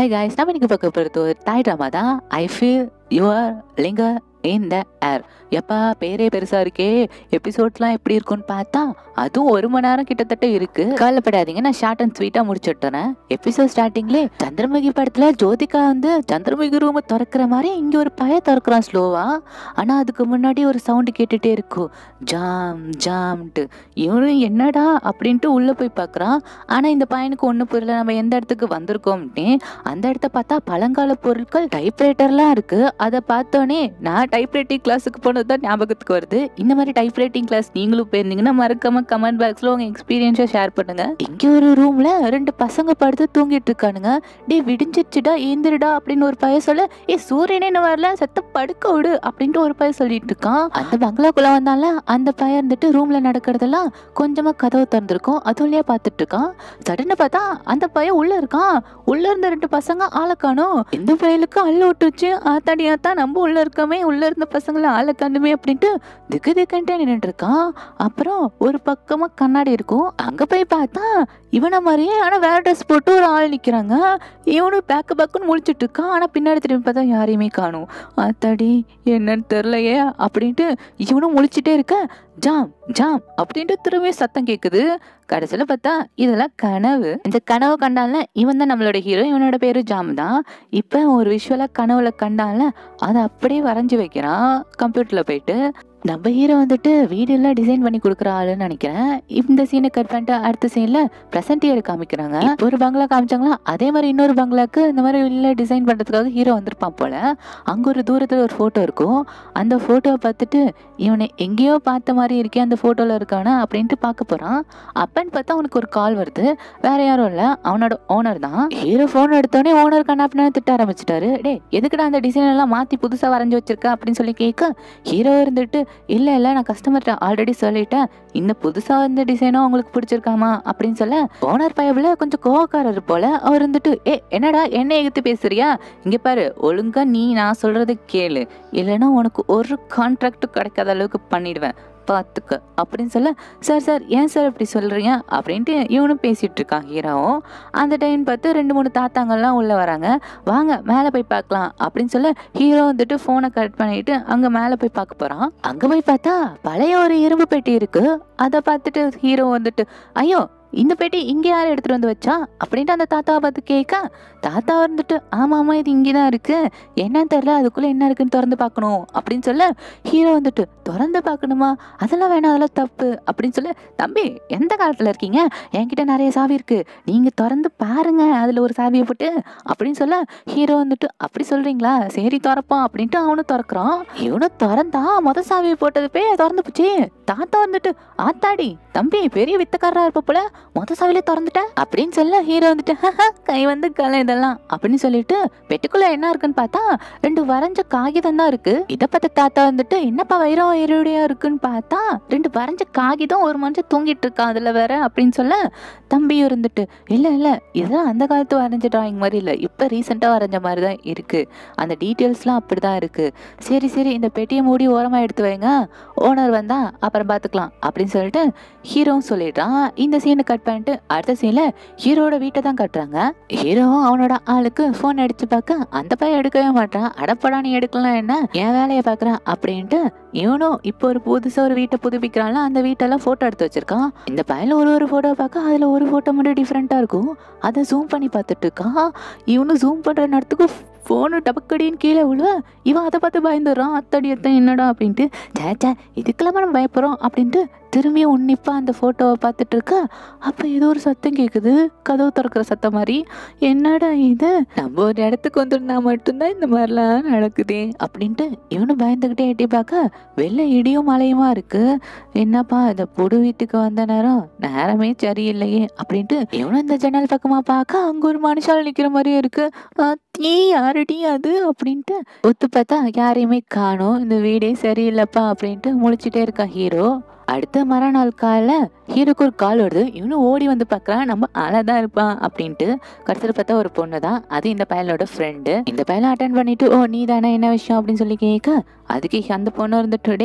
hi guys நம்ம இன்னைக்கு பார்க்க போகிறது ஒரு தாய் ட்ராமா தான் ஐ ஃபீல் யுவர் லிங்க இன் த ஏர் எப்பா பேரே பெருசா இருக்கே எபிசோட்லாம் எப்படி இருக்கும்னு பார்த்தா அதுவும் ஒரு மணி நேரம் கிட்டத்தட்ட இருக்கு கவலைப்படாதீங்க நான் ஷார்ட் அண்ட் ஸ்வீட்டா முடிச்சுட்டேன் எபிசோட் ஸ்டார்டிங்லே சந்திரமுகி படத்துல ஜோதிகா வந்து சந்திரமுகி ரூமை திறக்கிற மாதிரி இங்க ஒரு பய திறக்கிறான் ஸ்லோவா ஆனா அதுக்கு முன்னாடி ஒரு சவுண்டு கேட்டுட்டே இருக்கும் ஜாம் ஜாம்ட்டு இவனும் என்னடா அப்படின்ட்டு உள்ள போய் பார்க்கறான் ஆனா இந்த பையனுக்கு ஒண்ணு புரியல நம்ம எந்த இடத்துக்கு வந்திருக்கோம்னே அந்த இடத்த பார்த்தா பழங்கால பொருட்கள் டைப்ரைட்டர்லாம் இருக்கு அதை பார்த்தோன்னே நான் டைப்ரைட்டிங் கிளாஸுக்கு போனது தான் ஞாபகத்துக்கு வருது இந்த மாதிரி டைப்ரைட்டிங் கிளாஸ் நீங்களும் போயிருந்தீங்கன்னா மறக்காம கமெண்ட் பாக்ஸ்ல உங்க எக்ஸ்பீரியன்ஸை ஷேர் பண்ணுங்க இங்க ஒரு ரூம்ல ரெண்டு பசங்க படுத்து தூங்கிட்டு இருக்கானுங்க டே விடிஞ்சிருச்சுடா ஏந்திரடா அப்படின்னு ஒரு பையன் சொல்ல ஏ சூரியனே இன்னும் வரல செத்த படுக்க விடு அப்படின்ட்டு ஒரு பையன் சொல்லிட்டு இருக்கான் அந்த பங்களாக்குள்ள வந்தால அந்த பையன் இருந்துட்டு ரூம்ல நடக்கிறதெல்லாம் கொஞ்சமா கதவு திறந்திருக்கும் அது வழியா பார்த்துட்டு இருக்கான் சடன்னு பார்த்தா அந்த பையன் உள்ள இருக்கான் உள்ள இருந்த ரெண்டு பசங்க ஆளை காணோம் இந்த பையலுக்கு அள்ள விட்டுச்சு ஆத்தாடி ஆத்தா நம்ம உள்ள இருக்கமே உள்ள இருந்த பசங்கள ஆளை காணுமே அப்படின்ட்டு திக்கு திக்குன்ட்டு நின்றுட்டு இருக்கான் அப்புறம் ஒரு பக்கமா கண்ணாடி இருக்கும் அங்க போய் பார்த்தா இவனை மாதிரியே ஆனா வேற ட்ரெஸ் போட்டு ஒரு ஆள் நிக்கிறாங்க இவனும் பேக்கு பேக்குன்னு முழிச்சிட்டு இருக்கான் ஆனா பின்னாடி திரும்பி பார்த்தா யாரையுமே காணும் ஆத்தாடி என்னன்னு தெரிலையே அப்படின்ட்டு இவனும் முழிச்சிட்டே இருக்க ஜாம் ஜாம் அப்படின்ட்டு திரும்பி சத்தம் கேக்குது கடைசியில் பார்த்தா இதெல்லாம் கனவு இந்த கனவு கண்டால இவன் தான் நம்மளோட ஹீரோ இவனோட பேரு ஜாம் தான் இப்போ ஒரு விஷுவலாக கனவுல கண்டால அதை அப்படியே வரைஞ்சி வைக்கிறான் கம்ப்யூட்டரில் போயிட்டு நம்ம ஹீரோ வந்துட்டு வீடெல்லாம் டிசைன் பண்ணி கொடுக்குற ஆளுன்னு நினைக்கிறேன் இந்த சீனை கட் பண்ணிட்டு அடுத்த சீனில் ப்ரெசன்ட் இயர் காமிக்கிறாங்க இப்போ ஒரு பங்களா காமிச்சாங்களா அதே மாதிரி இன்னொரு பங்களாக்கு இந்த மாதிரி இல்லை டிசைன் பண்ணுறதுக்காக ஹீரோ வந்திருப்பான் போல அங்கே ஒரு தூரத்தில் ஒரு ஃபோட்டோ இருக்கும் அந்த ஃபோட்டோவை பார்த்துட்டு இவனை எங்கேயோ பார்த்த மாதிரி இருக்கே அந்த ஃபோட்டோவில் இருக்கானா அப்படின்ட்டு பார்க்க போகிறான் அப்பன்னு பார்த்தா அவனுக்கு ஒரு கால் வருது வேற யாரும் இல்லை அவனோட ஓனர் தான் ஹீரோ ஃபோன் எடுத்தோடனே ஓனர் கண்ணாப்பினா திட்ட ஆரம்பிச்சிட்டாரு டே எதுக்குடா அந்த டிசைன் எல்லாம் மாற்றி புதுசாக வரைஞ்சி வச்சிருக்க அப்படின்னு சொல்லி கேட்க ஹீரோ இருந்துட்டு இல்லை இல்லை நான் கஸ்டமர்கிட்ட ஆல்ரெடி சொல்லிட்டேன் இந்த புதுசாக இந்த டிசைனும் உங்களுக்கு பிடிச்சிருக்காமா அப்படின்னு சொல்ல ஓனர் பயபில் கொஞ்சம் கோவக்காரர் போல அவர் இருந்துட்டு ஏ என்னடா என்ன எகுத்து பேசுறியா இங்கே பாரு ஒழுங்கா நீ நான் சொல்றதை கேளு இல்லைன்னா உனக்கு ஒரு கான்ட்ராக்ட் கிடைக்காத அளவுக்கு பண்ணிடுவேன் பார்த்துக்க அப்படின்னு சொல்ல சார் சார் ஏன் சார் இப்படி சொல்கிறீங்க அப்படின்ட்டு இவனும் பேசிகிட்டு இருக்கான் ஹீரோவும் அந்த டைம் பார்த்து ரெண்டு மூணு தாத்தாங்கள்லாம் உள்ளே வராங்க வாங்க மேலே போய் பார்க்கலாம் அப்படின்னு சொல்ல ஹீரோ வந்துட்டு ஃபோனை கட் பண்ணிட்டு அங்கே மேலே போய் பார்க்க போகிறான் அங்கே போய் பார்த்தா பழைய ஒரு இரும்பு பெட்டி இருக்கு அதை பார்த்துட்டு ஹீரோ வந்துட்டு ஐயோ இந்த பெட்டி இங்கே யார் எடுத்துகிட்டு வந்து வச்சா அப்படின்ட்டு அந்த தாத்தாவை பார்த்து கேட்க தாத்தா வந்துட்டு ஆமாம் ஆமாம் இது இங்கே தான் இருக்கு என்னன்னு தெரில அதுக்குள்ளே என்ன இருக்குன்னு திறந்து பார்க்கணும் அப்படின்னு சொல்ல ஹீரோ வந்துட்டு திறந்து பார்க்கணுமா அதெல்லாம் வேணாம் அதெல்லாம் தப்பு அப்படின்னு சொல்ல தம்பி எந்த காலத்தில் இருக்கீங்க என்கிட்ட நிறைய சாவி இருக்கு நீங்கள் திறந்து பாருங்க அதில் ஒரு சாவியை போட்டு அப்படின்னு சொல்ல ஹீரோ வந்துட்டு அப்படி சொல்றீங்களா சரி திறப்போம் அப்படின்ட்டு அவனும் திறக்கிறான் இவனும் திறந்தா மொத சாவியை போட்டது போய் திறந்து போச்சு தாத்தா வந்துட்டு ஆத்தாடி தம்பி பெரிய வித்தக்காரரா இருப்ப போல மொத சாவியில திறந்துட்ட அப்படின்னு சொல்ல ஹீரோ வந்துட்டு "ஹஹ, கை வந்து கலை இதெல்லாம் அப்படின்னு சொல்லிட்டு பெட்டுக்குள்ள என்ன இருக்குன்னு பார்த்தா ரெண்டு வரைஞ்ச காகிதம் தான் இருக்கு இதை பார்த்த தாத்தா வந்துட்டு என்னப்பா வைரம் வைரடியா இருக்குன்னு பார்த்தா ரெண்டு வரைஞ்ச காகிதம் ஒரு மனுஷன் தூங்கிட்டு இருக்கான் அதுல வேற அப்படின்னு சொல்ல தம்பி இருந்துட்டு இல்ல இல்ல இதெல்லாம் அந்த காலத்து வரைஞ்ச டிராயிங் மாதிரி இல்ல இப்ப ரீசெண்டா வரைஞ்ச மாதிரி தான் இருக்கு அந்த டீட்டெயில்ஸ்லாம் அப்படிதான் இருக்கு சரி சரி இந்த பெட்டியை மூடி ஓரமா எடுத்து வைங்க ஓனர் வந்தா அப்புறம் பார்த்துக்கலாம் அப்படின்னு சொல்லிட்டு ஹீரோவும் சொல்லிடுறான் இந்த சீனை கட் பண்ணிட்டு அடுத்த சீன்ல ஹீரோட வீட்டை தான் கட்டுறாங்க ஹீரோவும் அவனோட ஆளுக்கு ஃபோன் அடிச்சு பார்க்க அந்த பையன் எடுக்கவே மாட்டான் அடப்படா நீ எடுக்கலாம் என்ன என் வேலையை பார்க்குறான் அப்படின்ட்டு இவனும் இப்போ ஒரு புதுசாக ஒரு வீட்டை புதுப்பிக்கிறான்ல அந்த வீட்டெல்லாம் ஃபோட்டோ எடுத்து வச்சிருக்கான் இந்த பையன் ஒரு ஒரு ஃபோட்டோ பார்க்க அதில் ஒரு ஃபோட்டோ மட்டும் டிஃப்ரெண்ட்டாக இருக்கும் அதை ஜூம் பண்ணி பார்த்துட்டு இருக்கான் இவனும் ஜூம் பண்ணுற நேரத்துக்கு ஃபோனு டபக்கடின்னு கீழே விழுவ இவன் அதை பார்த்து பயந்துடுறான் அத்தடி அத்தன் என்னடா அப்படின்ட்டு சே சே இதுக்கெல்லாம் நம்ம பயப்படுறோம் அப்படின்ட்டு திரும்பியும் உன்னிப்பாக அந்த ஃபோட்டோவை பார்த்துட்டு இருக்க அப்போ ஏதோ ஒரு சத்தம் கேட்குது கதவு திறக்கிற சத்தம் மாதிரி என்னடா இது நம்ம ஒரு இடத்துக்கு வந்துருந்தா மட்டும்தான் இந்த மாதிரிலாம் நடக்குதே அப்படின்ட்டு இவனும் பயந்துக்கிட்டே எட்டி பார்க்க வெளில இடியும் மழையுமா இருக்கு என்னப்பா இந்த புது வீட்டுக்கு வந்த நேரம் நேரமே சரியில்லையே அப்படின்ட்டு இவனும் இந்த ஜன்னல் பக்கமா பார்க்க அங்க ஒரு மனுஷால் நிக்கிற மாதிரியே இருக்கு நீ யாரடி அது அப்படின்ட்டு ஒத்து பார்த்தா யாரையுமே காணோம் இந்த வீடே சரியில்லைப்பா அப்படின்ட்டு முழிச்சிட்டே இருக்கான் ஹீரோ அடுத்த மறுநாள் காலைல ஹீரோக்கு ஒரு கால் வருது இவனும் ஓடி வந்து பார்க்கறான் நம்ம ஆளாக தான் இருப்பான் அப்படின்ட்டு கடைசியில் பார்த்தா ஒரு பொண்ணு தான் அது இந்த பையனோட ஃப்ரெண்டு இந்த பையனை அட்டன் பண்ணிட்டு ஓ நீ தானே என்ன விஷயம் அப்படின்னு சொல்லி கேட்க அதுக்கு அந்த பொண்ணு இருந்துட்டு டே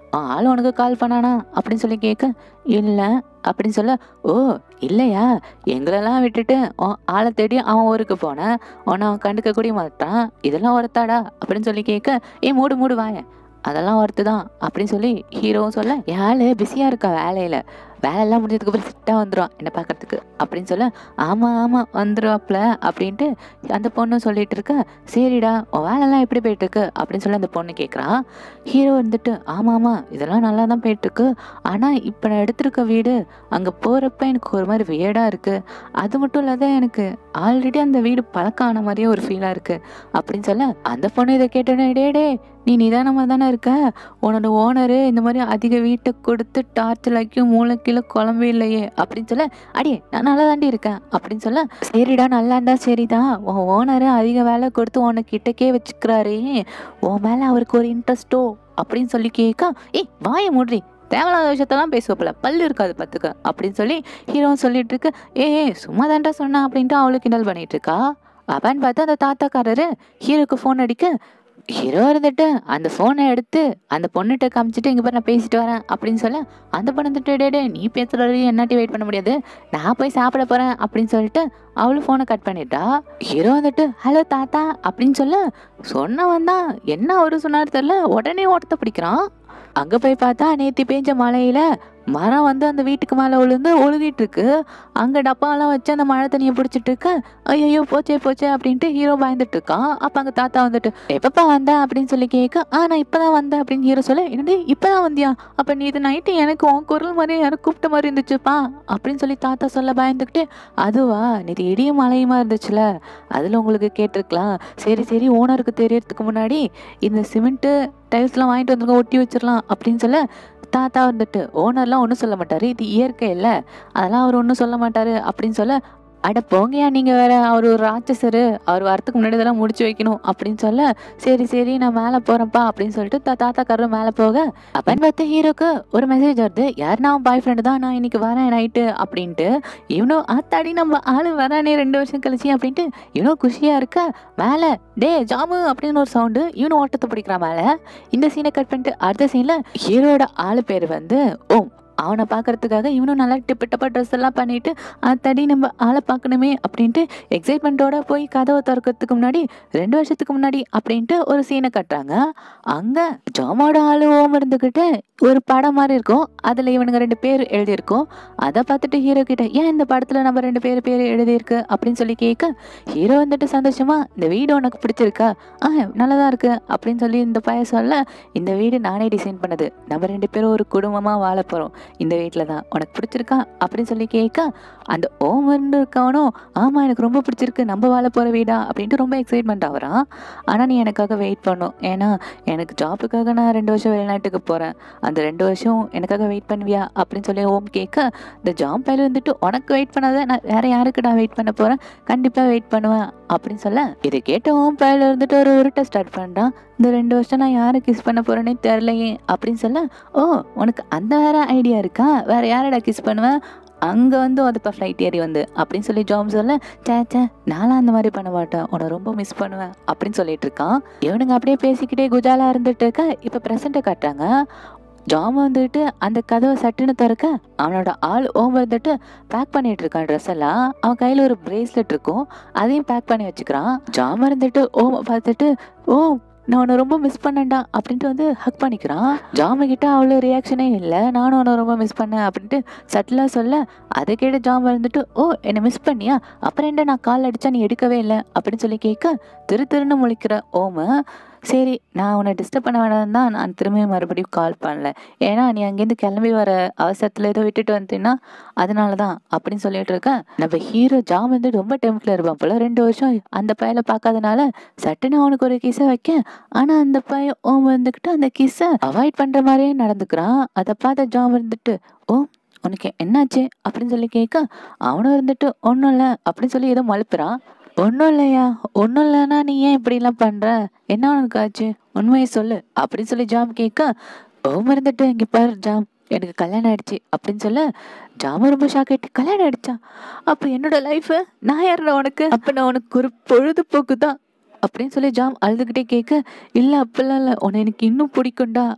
உன் ஆள் உனக்கு கால் பண்ணானா அப்படின்னு சொல்லி கேட்க இல்லை அப்படின்னு சொல்ல ஓ இல்லையா எங்களெல்லாம் விட்டுட்டு உன் ஆளை தேடி அவன் ஊருக்கு போனேன் உன்னை அவன் கண்டுக்க கூட மாட்டான் இதெல்லாம் ஒருத்தாடா அப்படின்னு சொல்லி கேட்க ஏ மூடு மூடு வாயேன் அதெல்லாம் ஒருத்து தான் அப்படின்னு சொல்லி ஹீரோவும் சொல்ல என் ஆளு பிஸியாக இருக்கா வேலையில் வேலையெல்லாம் முடிஞ்சதுக்கு அப்புறம் சிட்டாக வந்துடும் என்னை பார்க்கறதுக்கு அப்படின்னு சொல்ல ஆமாம் ஆமாம் வந்துடுவாப்ல அப்படின்ட்டு அந்த பொண்ணு சொல்லிட்டு இருக்க சரிடா உன் வேலைலாம் எப்படி போயிட்டு இருக்கு அப்படின்னு சொல்லி அந்த பொண்ணு கேட்குறான் ஹீரோ வந்துட்டு ஆமாம் ஆமாம் இதெல்லாம் நல்லா தான் போயிட்டுருக்கு ஆனால் இப்போ நான் எடுத்திருக்க வீடு அங்கே போகிறப்ப எனக்கு ஒரு மாதிரி வியர்டாக இருக்குது அது மட்டும் இல்லாத எனக்கு ஆல்ரெடி அந்த வீடு பழக்கம் ஆன மாதிரியே ஒரு ஃபீலாக இருக்குது அப்படின்னு சொல்ல அந்த பொண்ணு இதை கேட்டோன்னே டே டே நீ நிதானமாக தானே இருக்க உன்னோட ஓனரு இந்த மாதிரி அதிக வீட்டை கொடுத்து டார்ச்சர் ஆக்கி மூளைக்கீழே குழம்பு இல்லையே அப்படின்னு சொல்ல அடியே நான் நல்லா தாண்டி இருக்கேன் அப்படின்னு சொல்ல சரிடா நல்லா இருந்தா சரிதான் உன் ஓனரு அதிக வேலை கொடுத்து உன்னை கிட்டக்கே வச்சுக்கிறாரே உன் மேலே அவருக்கு ஒரு இன்ட்ரெஸ்ட்டோ அப்படின்னு சொல்லி கேட்க ஏய் வாய மூடுறி தேவையில்லாத விஷயத்தெல்லாம் பேசுவப்பல பல்லு இருக்காது பார்த்துக்க அப்படின்னு சொல்லி ஹீரோ சொல்லிட்டு இருக்கு ஏ சும்மா தான்டா சொன்னேன் அப்படின்ட்டு அவளுக்கு கிண்டல் பண்ணிட்டு இருக்கா அவன் பார்த்து அந்த தாத்தாக்காரரு ஹீரோக்கு ஃபோன் அடிக்க ஹீரோ இருந்துட்டு அந்த ஃபோனை எடுத்து அந்த பொண்ணுகிட்ட காமிச்சிட்டு இங்கே பாரு நான் பேசிட்டு வரேன் அப்படின்னு சொல்ல அந்த பொண்ணு வந்துட்டு டே டே நீ பேசுகிற வரையும் என்னாட்டி வெயிட் பண்ண முடியாது நான் போய் சாப்பிட போகிறேன் அப்படின்னு சொல்லிட்டு அவளும் ஃபோனை கட் பண்ணிட்டா ஹீரோ வந்துட்டு ஹலோ தாத்தா அப்படின்னு சொல்ல சொன்னவன் தான் என்ன அவரு சொன்னார் தெரில உடனே ஓட்டத்தை பிடிக்கிறான் அங்கே போய் பார்த்தா நேத்தி பேஞ்ச மழையில மரம் வந்து அந்த வீட்டுக்கு மேலே விழுந்து ஒழுகிட்டு இருக்கு அங்கே டப்பாலாம் வச்சு அந்த மழை தண்ணியை பிடிச்சிட்டு இருக்க ஐயோ போச்சே போச்சே அப்படின்ட்டு ஹீரோ பயந்துட்டு இருக்கான் அப்போ அங்கே தாத்தா வந்துட்டு எப்பப்பா வந்த அப்படின்னு சொல்லி கேட்க ஆ நான் இப்போ தான் வந்தேன் அப்படின்னு ஹீரோ சொல்ல என்னடி இப்போ தான் வந்தியா அப்போ நீ இது நைட்டு எனக்கு உன் குரல் மாதிரி யாரும் கூப்பிட்ட மாதிரி இருந்துச்சுப்பா அப்படின்னு சொல்லி தாத்தா சொல்ல பயந்துக்கிட்டு அதுவா நேற்று இடியும் மழையுமா இருந்துச்சுல அதில் உங்களுக்கு கேட்டிருக்கலாம் சரி சரி ஓனருக்கு தெரியறதுக்கு முன்னாடி இந்த சிமெண்ட்டு டைல்ஸ்லாம் வாங்கிட்டு வந்துருக்கோம் ஒட்டி வச்சிடலாம் அப்படின்னு சொல்ல தாத்தா வந்துட்டு ஓனர்லாம் ஒன்றும் சொல்ல மாட்டார் இது இயற்கை இல்லை அதெல்லாம் அவர் ஒன்றும் சொல்ல மாட்டார் அப்படின்னு சொல்ல அட போங்கயா நீங்கள் வேற அவர் ஒரு ராட்சசரு அவர் வரத்துக்கு முன்னாடி இதெல்லாம் முடிச்சு வைக்கணும் அப்படின்னு சொல்ல சரி சரி நான் மேலே போகிறேன்ப்பா அப்படின்னு சொல்லிட்டு தா தாத்தாக்காரரும் மேலே போக அப்பன்னு பார்த்து ஹீரோக்கு ஒரு மெசேஜ் வருது யார் நான் பாய் ஃப்ரெண்டு தான் நான் இன்னைக்கு வரேன் நைட்டு அப்படின்ட்டு இவனும் ஆத்தாடி நம்ம ஆளு வரானே ரெண்டு வருஷம் கழிச்சு அப்படின்ட்டு இவனும் குஷியாக இருக்க மேலே டே ஜாமு அப்படின்னு ஒரு சவுண்டு இவனும் ஓட்டத்தை பிடிக்கிறான் மேலே இந்த சீனை கட் பண்ணிட்டு அடுத்த சீனில் ஹீரோட ஆளு பேர் வந்து ஓம் அவனை பார்க்கறதுக்காக இவனும் நல்லா டிப்பு டப்பா ட்ரெஸ் எல்லாம் பண்ணிட்டு தடி நம்ம ஆளை பார்க்கணுமே அப்படின்ட்டு எக்ஸைட்மெண்ட்டோட போய் கதவை திறக்கிறதுக்கு முன்னாடி ரெண்டு வருஷத்துக்கு முன்னாடி அப்படின்ட்டு ஒரு சீனை கட்டுறாங்க அங்கே ஜாமோட ஆளு ஓம் இருந்துக்கிட்டு ஒரு படம் மாதிரி இருக்கும் அதில் இவனுங்க ரெண்டு பேர் எழுதியிருக்கோம் அதை பார்த்துட்டு ஹீரோ கிட்ட ஏன் இந்த படத்தில் நம்ம ரெண்டு பேர் பேர் எழுதியிருக்கு அப்படின்னு சொல்லி கேட்க ஹீரோ வந்துட்டு சந்தோஷமா இந்த வீடு உனக்கு பிடிச்சிருக்கா ஆ நல்லதா இருக்கு அப்படின்னு சொல்லி இந்த பையன் சொல்ல இந்த வீடு நானே டிசைன் பண்ணது நம்ம ரெண்டு பேரும் ஒரு குடும்பமாக வாழ போகிறோம் இந்த வீட்டில் தான் உனக்கு பிடிச்சிருக்கா அப்படின்னு சொல்லி கேட்க அந்த ஓம் இருந்து இருக்கவனும் ஆமாம் எனக்கு ரொம்ப பிடிச்சிருக்கு நம்ம வாழ போகிற வீடா அப்படின்ட்டு ரொம்ப எக்ஸைட்மெண்ட் ஆகுறான் ஆனால் நீ எனக்காக வெயிட் பண்ணும் ஏன்னா எனக்கு ஜாப்புக்காக நான் ரெண்டு வருஷம் வெளிநாட்டுக்கு போகிறேன் அந்த ரெண்டு வருஷம் எனக்காக வெயிட் பண்ணுவியா அப்படின்னு சொல்லி ஓம் கேட்க இந்த ஜாப் பையில வந்துட்டு உனக்கு வெயிட் பண்ணாத நான் வேற யாருக்கு நான் வெயிட் பண்ண போகிறேன் கண்டிப்பாக வெயிட் பண்ணுவேன் அப்படின்னு சொல்ல இதை கேட்ட ஓம் பையில இருந்துட்டு ஒரு உருட்டை ஸ்டார்ட் பண்ணுறான் இந்த ரெண்டு வருஷம் நான் யாரை கிஸ் பண்ண போகிறேனே தெரிலையே அப்படின்னு சொல்ல ஓ உனக்கு அந்த வேற ஐடியா இருக்கா வேற யாரடா கிஸ் பண்ணுவேன் அங்கே வந்து அதுப்பா ஃப்ளைட் ஏறி வந்து அப்படின்னு சொல்லி ஜாப் சொல்ல சே சே நானும் அந்த மாதிரி பண்ண மாட்டேன் உன்னை ரொம்ப மிஸ் பண்ணுவேன் அப்படின்னு சொல்லிட்டு இருக்கான் இவனுங்க அப்படியே பேசிக்கிட்டே குஜாலா இருந்துட்டு இருக்க இப்போ ப்ரெசண்ட்டை காட்டுறாங்க ஜாம் வந்துட்டு அந்த கதவை சட்டுன்னு திறக்க அவனோட ஆள் ஓம் வந்துட்டு பேக் பண்ணிட்டு இருக்கான் ட்ரெஸ் எல்லாம் அவன் கையில் ஒரு பிரேஸ்லெட் இருக்கும் அதையும் பேக் பண்ணி வச்சுக்கிறான் ஜாம் இருந்துட்டு ஓம் பார்த்துட்டு ஓ நான் உன்னை ரொம்ப மிஸ் பண்ணேன்டா அப்படின்ட்டு வந்து ஹக் பண்ணிக்கிறான் ஜாம கிட்ட அவ்வளோ ரியாக்ஷனே இல்லை நானும் உன்னை ரொம்ப மிஸ் பண்ணேன் அப்படின்ட்டு சட்டிலாக சொல்ல அதை கேட்டு ஜாம் இருந்துட்டு ஓ என்னை மிஸ் பண்ணியா அப்புறம் என்ன நான் கால் அடிச்சா நீ எடுக்கவே இல்லை அப்படின்னு சொல்லி கேட்க திரு திருன்னு முழிக்கிற ஓம சரி நான் உன்னை டிஸ்டர்ப் பண்ண வேணாம் தான் நான் திரும்பியும் மறுபடியும் கால் பண்ணல ஏன்னா நீ அங்கேருந்து கிளம்பி வர அவசரத்தில் ஏதோ விட்டுட்டு வந்துட்டீங்கன்னா அதனால தான் அப்படின்னு சொல்லிட்டு இருக்கேன் நம்ம ஹீரோ ஜாம் வந்து ரொம்ப டெம்ப்ல இருப்பான் போல ரெண்டு வருஷம் அந்த பையனை பார்க்காதனால சட்டுன்னு அவனுக்கு ஒரு கிஸ்ஸை வைக்க ஆனால் அந்த பையன் ஓம் வந்துக்கிட்டு அந்த கிஸ்ஸை அவாய்ட் பண்ணுற மாதிரியே நடந்துக்கிறான் அதை பார்த்த ஜாம் இருந்துட்டு ஓ உனக்கு என்னாச்சு அப்படின்னு சொல்லி கேட்க அவனும் இருந்துட்டு ஒன்றும் இல்லை அப்படின்னு சொல்லி ஏதோ மழுப்புறான் ஒன்றும் இல்லையா ஒன்றும் இல்லைன்னா நீ ஏன் இப்படிலாம் பண்ணுற என்ன உனக்கு ஆச்சு உண்மையை சொல்லு அப்படின்னு சொல்லி ஜாம் கேட்க ஓம் இருந்துட்டு இங்கே பாரு ஜாம் எனக்கு கல்யாணம் ஆயிடுச்சு அப்படின்னு சொல்ல ஜாம ரொம்ப ஷாக் ஆயிட்டு கல்யாணம் ஆயிடுச்சா அப்போ என்னோட லைஃப் நான் யாருடா உனக்கு அப்போ நான் உனக்கு ஒரு பொழுதுபோக்கு தான் அப்படின்னு சொல்லி ஜாம் அழுதுகிட்டே கேட்க இல்லை அப்படிலாம் இல்லை உன்னை எனக்கு இன்னும் பிடிக்கும்டா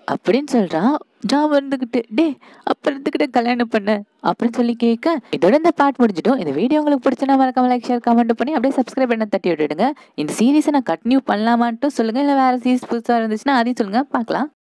அப்படின்னு சொல்றான் ஜாம் இருந்துக்கிட்டு டே அப்புறம் இருந்துக்கிட்டு கல்யாணம் பண்ண அப்படின்னு சொல்லி கேட்க இதோட இந்த பாட் முடிஞ்சிடும் இந்த வீடியோ உங்களுக்கு பிடிச்சனா மறக்காம லைக் ஷேர் கமெண்ட் பண்ணி அப்படியே சப்ஸ்கிரைப் பண்ண தட்டி விட்டுடுங்க இந்த சீரிஸை நான் கண்டினியூ பண்ணலாமான்ட்டு சொல்லுங்க இல்லை வேற சீரிஸ் புதுசாக இருந்துச்சுன்னா அதையும் சொல்லுங்க பார்க்கலாம்